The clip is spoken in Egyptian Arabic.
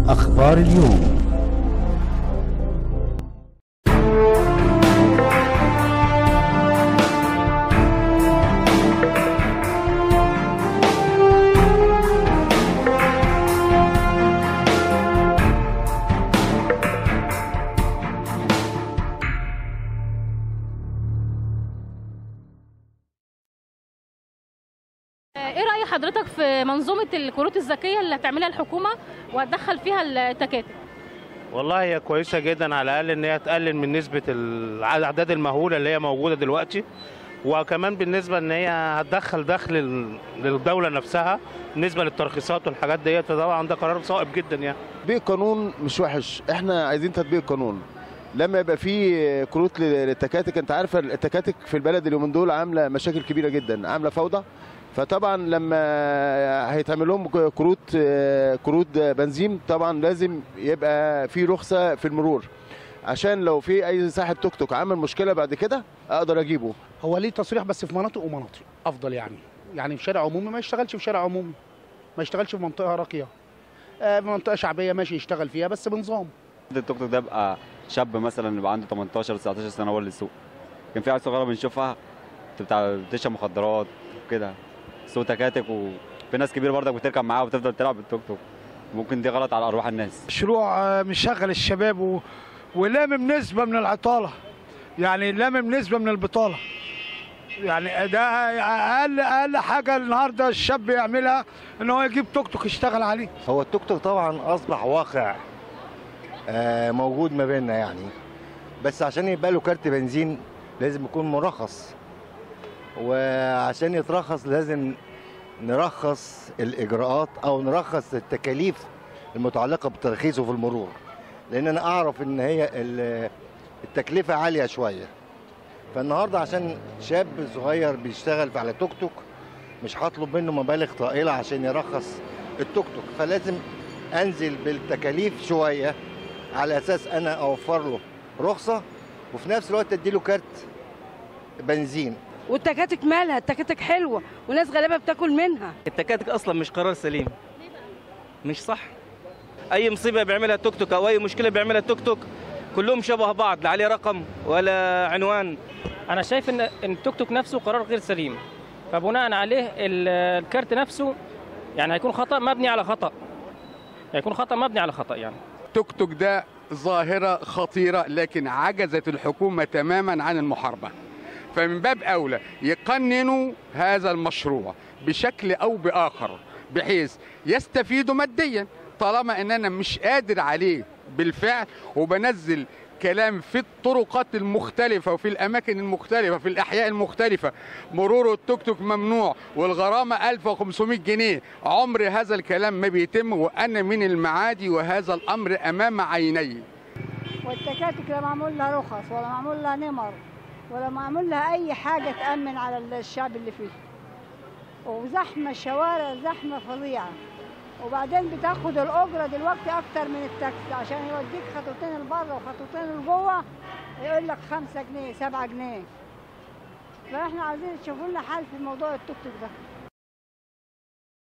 أخبار اليوم ايه رأي حضرتك في منظومة الكروت الذكية اللي هتعملها الحكومة وهتدخل فيها التكاتك؟ والله هي كويسة جدا على الأقل إن هي تقلل من نسبة الأعداد المهولة اللي هي موجودة دلوقتي وكمان بالنسبة إن هي هتدخل دخل لل- للدولة نفسها بالنسبة للترخيصات والحاجات ديت فطبعا ده قرار صائب جدا يعني تطبيق القانون مش وحش احنا عايزين تطبيق القانون لما يبقى في كروت للتكاتك انت عارفه التكاتك في البلد اليومين دول عامله مشاكل كبيره جدا عامله فوضى فطبعا لما هيتعمل لهم كروت كروت بنزين طبعا لازم يبقى في رخصه في المرور عشان لو في اي صاحب توك توك عمل مشكله بعد كده اقدر اجيبه هو ليه تصريح بس في مناطق ومناطق افضل يعني يعني في شارع عمومي ما يشتغلش في شارع عمومي ما يشتغلش في منطقه راقيه آه، منطقه شعبيه ماشي يشتغل فيها بس بنظام التوك توك ده بقى شاب مثلا يبقى عنده 18 19 سنه هو اللي يسوق كان في عيال صغيره بنشوفها بتاع بتشرب مخدرات وكده سوق تكاتك وفي ناس كبيره برضك بتركب معاه وتفضل تلعب بالتوك توك ممكن دي غلط على ارواح الناس مشروع آه، مشغل الشباب و... ولامم نسبة من العطالة يعني لامم نسبة من البطالة يعني ده أقل أقل حاجة النهاردة الشاب يعملها إن هو يجيب توك توك يشتغل عليه هو التوك توك طبعا اصبح واقع آه، موجود ما بيننا يعني بس عشان يبقى له كارت بنزين لازم يكون مرخص وعشان يترخص لازم نرخص الاجراءات او نرخص التكاليف المتعلقه بترخيصه في المرور لان انا اعرف ان هي ال- التكلفه عاليه شويه فالنهارده عشان شاب صغير بيشتغل على توك توك مش هطلب منه مبالغ طائله عشان يرخص التوك توك فلازم انزل بالتكاليف شويه على اساس انا اوفر له رخصه وفي نفس الوقت اديله كارت بنزين والتكاتك مالها التكاتك حلوه وناس غالبا بتاكل منها التكاتك اصلا مش قرار سليم مش صح اي مصيبه بيعملها التوك توك او اي مشكله بيعملها التوك توك كلهم شبه بعض لا عليه رقم ولا عنوان انا شايف ان إن التوك توك نفسه قرار غير سليم فبناء عليه ال- الكارت نفسه يعني هيكون خطا مبني على خطا هيكون خطا مبني على خطا يعني توك توك ده ظاهرة خطيرة لكن عجزت الحكومة تماما عن المحاربة فمن باب أولى يقننوا هذا المشروع بشكل أو بآخر بحيث يستفيدوا ماديا طالما أن أنا مش قادر عليه بالفعل وبنزل كلام في الطرقات المختلفة وفي الأماكن المختلفة في الأحياء المختلفة مرور التوك توك ممنوع والغرامة 1500 جنيه عمر هذا الكلام ما بيتم وأنا من المعادي وهذا الأمر أمام عيني والتكاتك لا معمول لها رخص ولا معمول لها نمر ولا معمول لها اي حاجه تامن على الشعب اللي فيه وزحمه الشوارع زحمه فظيعه وبعدين بتاخد الاجره دلوقتي اكتر من التاكسي عشان يوديك خطوتين لبره وخطوتين لجوه يقول لك خمسة جنيه سبعة جنيه فاحنا عايزين تشوفوا لنا حل في موضوع التوك توك ده